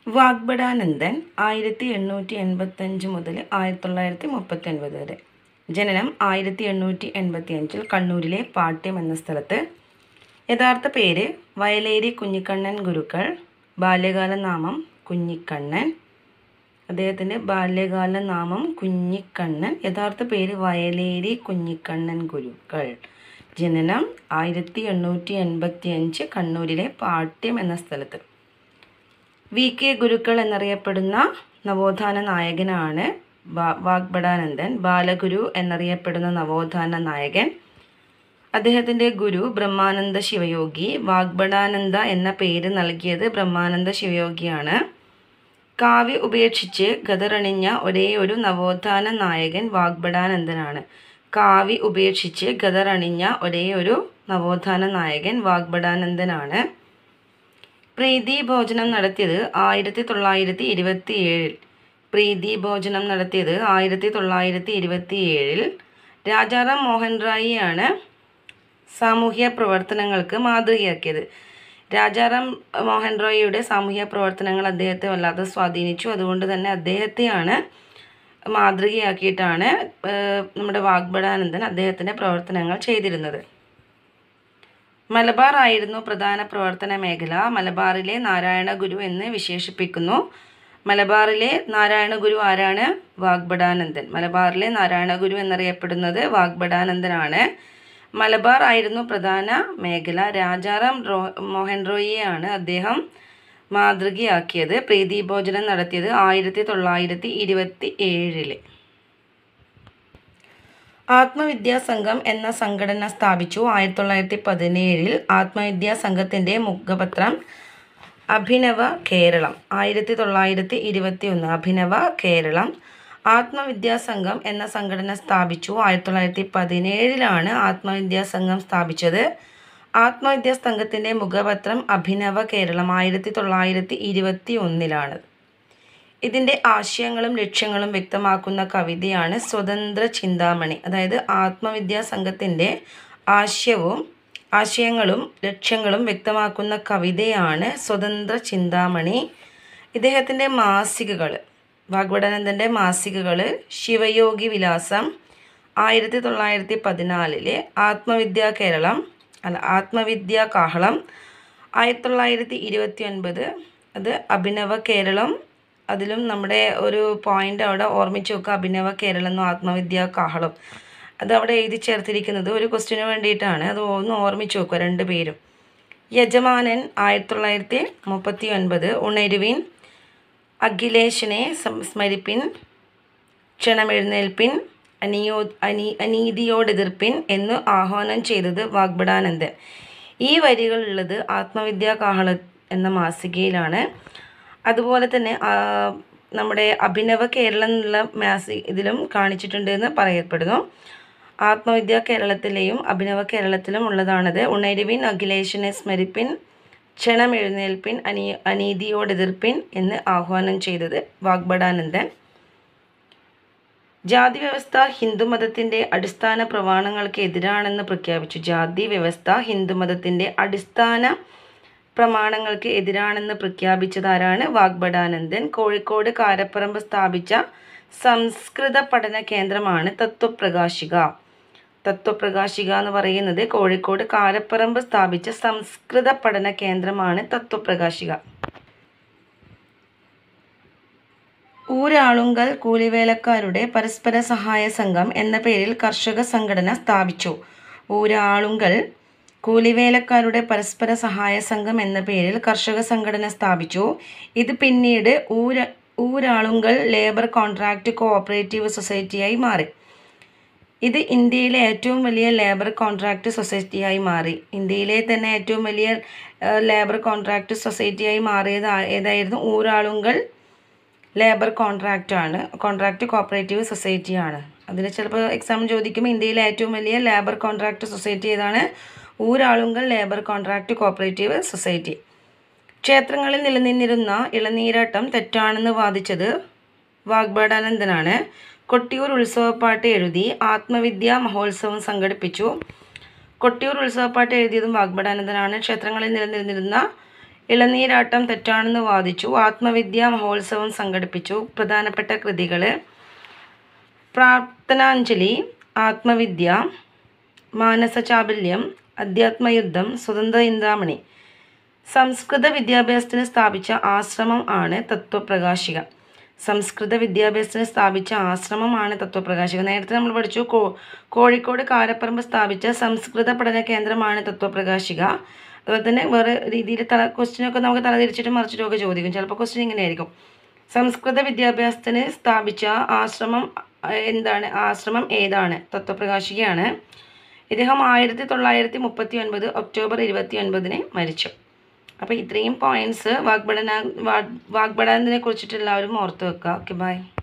വാഗ്ബടാനന്ദൻ ആയിരത്തി എണ്ണൂറ്റി എൺപത്തഞ്ച് മുതൽ ആയിരത്തി തൊള്ളായിരത്തി മുപ്പത്തി ഒൻപത് വരെ ജനനം ആയിരത്തി എണ്ണൂറ്റി എൺപത്തി അഞ്ചിൽ കണ്ണൂരിലെ പാട്യം എന്ന സ്ഥലത്ത് യഥാർത്ഥ പേര് വയലേരി കുഞ്ഞിക്കണ്ണൻ ഗുരുക്കൾ ബാല്യകാല നാമം കുഞ്ഞിക്കണ്ണൻ അദ്ദേഹത്തിൻ്റെ ബാല്യകാല നാമം കുഞ്ഞിക്കണ്ണൻ യഥാർത്ഥ പേര് വയലേരി കുഞ്ഞിക്കണ്ണൻ ഗുരുക്കൾ ജനനം ആയിരത്തി എണ്ണൂറ്റി എൺപത്തി അഞ്ച് കണ്ണൂരിലെ പാട്യം എന്ന സ്ഥലത്ത് വി കെ ഗുരുക്കൾ എന്നറിയപ്പെടുന്ന നവോത്ഥാന നായകനാണ് വാ- വാഗ്ബടാനന്ദൻ ബാലഗുരു എന്നറിയപ്പെടുന്ന നവോത്ഥാന നായകൻ അദ്ദേഹത്തിൻ്റെ ഗുരു ബ്രഹ്മാനന്ദ ശിവയോഗി വാഗ്ബടാനന്ദ എന്ന പേര് നൽകിയത് ബ്രഹ്മാനന്ദ ശിവയോഗിയാണ് കാവ്യ ഉപേക്ഷിച്ച് ഗതറണിഞ്ഞ ഒരേ ഒരു നവോത്ഥാന നായകൻ വാഗ്ബടാനന്ദനാണ് കാവ്യ ഉപേക്ഷിച്ച് ഗതറണിഞ്ഞ ഒരേ ഒരു നവോത്ഥാന നായകൻ വാഗ്ബടാനന്ദനാണ് പ്രീതി ഭോജനം നടത്തിയത് ആയിരത്തി തൊള്ളായിരത്തി ഇരുപത്തി ഏഴിൽ പ്രീതി ഭോജനം നടത്തിയത് ആയിരത്തി തൊള്ളായിരത്തി ഇരുപത്തി ഏഴിൽ രാജാറാം മോഹൻ റായിയാണ് സാമൂഹ്യ പ്രവർത്തനങ്ങൾക്ക് മാതൃകയാക്കിയത് രാജാറാം മോഹൻ റോയിയുടെ സാമൂഹ്യ പ്രവർത്തനങ്ങൾ അദ്ദേഹത്തെ വല്ലാതെ സ്വാധീനിച്ചു അതുകൊണ്ട് തന്നെ അദ്ദേഹത്തെയാണ് മാതൃകയാക്കിയിട്ടാണ് ഏഹ്, നമ്മുടെ വാഗ്ബടാനന്ദൻ അദ്ദേഹത്തിൻ്റെ പ്രവർത്തനങ്ങൾ ചെയ്തിരുന്നത് മലബാർ ആയിരുന്നു പ്രധാന പ്രവർത്തന മേഖല മലബാറിലെ നാരായണ ഗുരു എന്ന് വിശേഷിപ്പിക്കുന്നു മലബാറിലെ നാരായണ ഗുരു ആരാണ് വാഗ്ബടാനന്ദൻ മലബാറിലെ നാരായണ ഗുരു എന്നറിയപ്പെടുന്നത് വാഗ്ബടാനന്ദനാണ് മലബാർ ആയിരുന്നു പ്രധാന മേഖല രാജാറാം റോ മോഹൻ റോയിയെയാണ് അദ്ദേഹം മാതൃകയാക്കിയത് പ്രീതി ഭോജനം നടത്തിയത് ആയിരത്തി തൊള്ളായിരത്തി ഇരുപത്തി ഏഴില് ആത്മവിദ്യാ സംഘം എന്ന സംഘടന സ്ഥാപിച്ചു ആയിരത്തി തൊള്ളായിരത്തി പതിനേഴിൽ ആത്മവിദ്യാ സംഘത്തിൻ്റെ മുഖപത്രം അഭിനവ കേരളം ആയിരത്തി തൊള്ളായിരത്തി ഇരുപത്തി ഒന്ന് അഭിനവ കേരളം ആത്മവിദ്യാ സംഘം എന്ന സംഘടന സ്ഥാപിച്ചു ആയിരത്തി തൊള്ളായിരത്തി പതിനേഴിലാണ് ആത്മവിദ്യാ സംഘം സ്ഥാപിച്ചത് ആത്മവിദ്യാ സംഘത്തിൻ്റെ മുഖപത്രം അഭിനവ കേരളം ആയിരത്തി തൊള്ളായിരത്തി ഇരുപത്തി ഒന്നിലാണ് ഇതിൻ്റെ ആശയങ്ങളും ലക്ഷ്യങ്ങളും വ്യക്തമാക്കുന്ന കവിതയാണ് സ്വതന്ത്ര ചിന്താമണി അതായത് ആത്മവിദ്യാ സംഘത്തിൻ്റെ ആശയവും ആശയങ്ങളും ലക്ഷ്യങ്ങളും വ്യക്തമാക്കുന്ന കവിതയാണ് സ്വതന്ത്ര ചിന്താമണി ഇദ്ദേഹത്തിൻ്റെ മാസികകൾ ഭാഗവടാനന്ദൻ്റെ മാസികകൾ ശിവയോഗി വിലാസം ആയിരത്തി തൊള്ളായിരത്തി പതിനാലിലെ ആത്മവിദ്യാ കേരളം അല്ല ആത്മവിദ്യാ കാഹളം ആയിരത്തി തൊള്ളായിരത്തി ഇരുപത്തി ഒൻപത് അത് അഭിനവ കേരളം അതിലും നമ്മുടെ ഒരു പോയിന്റ് അവിടെ ഓർമ്മിച്ച് വെക്കുക അഭിനവ കേരളം എന്നും ആത്മവിദ്യാ കാഹളം അത് അവിടെ എഴുതി ചേർത്തിരിക്കുന്നത് ഒരു ക്വസ്റ്റിന് വേണ്ടിയിട്ടാണ് അത് ഒന്ന് ഓർമ്മിച്ച് വെക്കുക രണ്ട് പേരും യജമാനൻ ആയിരത്തി തൊള്ളായിരത്തി മുപ്പത്തി ഒൻപത് ഉണരുവിൻ അഖിലേഷിനെ സം- സ്മരിപ്പിൻ ക്ഷണമെഴുന്നേൽപ്പിൻ അനിയോ അനി അനീതിയോടെതിർപ്പിൻ എന്ന് ആഹ്വാനം ചെയ്തത് വാഗ്ബടാനന്ദൻ ഈ വരികളുള്ളത് ആത്മവിദ്യാ കാഹള എന്ന മാസികയിലാണ് അതുപോലെ തന്നെ ആ, നമ്മുടെ അഭിനവ കേരളം എന്നുള്ള മാസി ഇതിലും കാണിച്ചിട്ടുണ്ട് എന്ന് പറയപ്പെടുന്നു ആത്മവിദ്യാ കേരളത്തിലെയും അഭിനവ കേരളത്തിലും ഉള്ളതാണത് ഉണരുവിൻ അഖിലേഷിനെ സ്മരിപ്പിൻ ക്ഷണം എഴുന്നേൽപ്പിൻ അനീ അനീതിയോടെതിർപ്പിൻ എന്ന് ആഹ്വാനം ചെയ്തത് വാഗ്ബടാനന്ദൻ ജാതി വ്യവസ്ഥ ഹിന്ദുമതത്തിൻ്റെ അടിസ്ഥാന പ്രമാണങ്ങൾക്ക് എതിരാണെന്ന് പ്രഖ്യാപിച്ചു ജാതി വ്യവസ്ഥ ഹിന്ദുമതത്തിൻ്റെ അടിസ്ഥാന പ്രമാണങ്ങൾക്ക് എതിരാണെന്ന് പ്രഖ്യാപിച്ചത് ആരാണ് വാഗ്ബടാനന്ദൻ കോഴിക്കോട് കാരപ്പറമ്പ് സ്ഥാപിച്ച സംസ്കൃത പഠന കേന്ദ്രമാണ് തത്വപ്രകാശിക തത്വപ്രകാശിക എന്ന് പറയുന്നത് കോഴിക്കോട് കാരപ്പറമ്പ് സ്ഥാപിച്ച സംസ്കൃത പഠന കേന്ദ്രമാണ് തത്വപ്രകാശിക ഊരാളുങ്കൽ കൂലിവേലക്കാരുടെ പരസ്പര സഹായ സംഘം എന്ന പേരിൽ കർഷക സംഘടന സ്ഥാപിച്ചു ഊരാളുങ്കൽ കൂലിവേലക്കാരുടെ പരസ്പര സഹായ സംഘം എന്ന പേരിൽ കർഷക സംഘടന സ്ഥാപിച്ചു ഇത് പിന്നീട് ഊര ഊരാളുങ്കൽ ലേബർ കോൺട്രാക്റ്റ് കോഓപ്പറേറ്റീവ് സൊസൈറ്റിയായി മാറി ഇത് ഇന്ത്യയിലെ ഏറ്റവും വലിയ ലേബർ കോൺട്രാക്റ്റ് സൊസൈറ്റിയായി മാറി ഇന്ത്യയിലെ തന്നെ ഏറ്റവും വലിയ ഏഹ്, ലേബർ കോൺട്രാക്റ്റ് സൊസൈറ്റിയായി മാറിയത് ആ- ഏതായിരുന്നു ഊരാളുങ്കൽ ലേബർ കോൺട്രാക്റ്റ് ആണ് കോൺട്രാക്റ്റ് കോപ്പറേറ്റീവ് സൊസൈറ്റി ആണ് അതിൽ ചിലപ്പോൾ എക്സാം ചോദിക്കുമ്പോൾ ഇന്ത്യയിലെ ഏറ്റവും വലിയ ലേബർ കോൺട്രാക്റ്റ് സൊസൈറ്റി ഏതാണ് Uralungal labour contract cooperative society ക്ഷേത്രങ്ങളിൽ നിലനിന്നിരുന്ന ഇളനീരാട്ടം തെറ്റാണെന്ന് വാദിച്ചത് വാഗ്ബടാനന്ദനാണ് കൊട്ടിയൂർ ഉത്സവപ്പാട്ട് എഴുതി ആത്മവിദ്യാ മഹോത്സവം സംഘടിപ്പിച്ചു കൊട്ടിയൂർ ഉത്സവപ്പാട്ട് എഴുതിയതും വാഗ്ബടാനന്ദനാണ് ക്ഷേത്രങ്ങളിൽ നിലനിന്നിരുന്ന ഇളനീരാട്ടം തെറ്റാണെന്ന് വാദിച്ചു ആത്മവിദ്യാ മഹോത്സവം സംഘടിപ്പിച്ചു പ്രധാനപ്പെട്ട കൃതികൾ പ്രാർത്ഥനാഞ്ജലി ആത്മവിദ്യ മാനസചാബല്യം അധ്യാത്മയുദ്ധം സ്വതന്ത്ര ചിന്താമണി സംസ്കൃത വിദ്യാഭ്യാസത്തിന് സ്ഥാപിച്ച ആശ്രമം ആണ് തത്വപ്രകാശിക സംസ്കൃത വിദ്യാഭ്യാസത്തിന് സ്ഥാപിച്ച ആശ്രമമാണ് തത്വപ്രകാശിക നേരത്തെ നമ്മൾ പഠിച്ചു കോ കോഴിക്കോട് കാരപ്പറമ്പ് സ്ഥാപിച്ച സംസ്കൃത പഠന കേന്ദ്രമാണ് തത്വപ്രകാശിക അതുപോലെ തന്നെ വേറെ രീതിയിൽ തല ക്വസ്റ്റ്യനൊക്കെ നമുക്ക് തലതിരിച്ചിട്ടും മറിച്ചിട്ടും ഒക്കെ ചോദിക്കും ചിലപ്പോൾ ക്വസ്റ്റ്യൻ ഇങ്ങനെ ആയിരിക്കും സംസ്കൃത വിദ്യാഭ്യാസത്തിന് സ്ഥാപിച്ച ആശ്രമം അഹ് എന്താണ് ആശ്രമം ഏതാണ് തത്വപ്രകാശികയാണ് ഇദ്ദേഹം ആയിരത്തി തൊള്ളായിരത്തി മുപ്പത്തി ഒൻപത് ഒക്ടോബർ ഇരുപത്തി ഒൻപതിന് മരിച്ചു അപ്പോൾ ഇത്രയും പോയിന്റ്സ് വാഗ്ബടന വാഗ്ബടാനത്തിനെ കുറിച്ചിട്ട് എല്ലാവരും ഓർത്ത് വെക്കുക ഓക്കെ ബൈ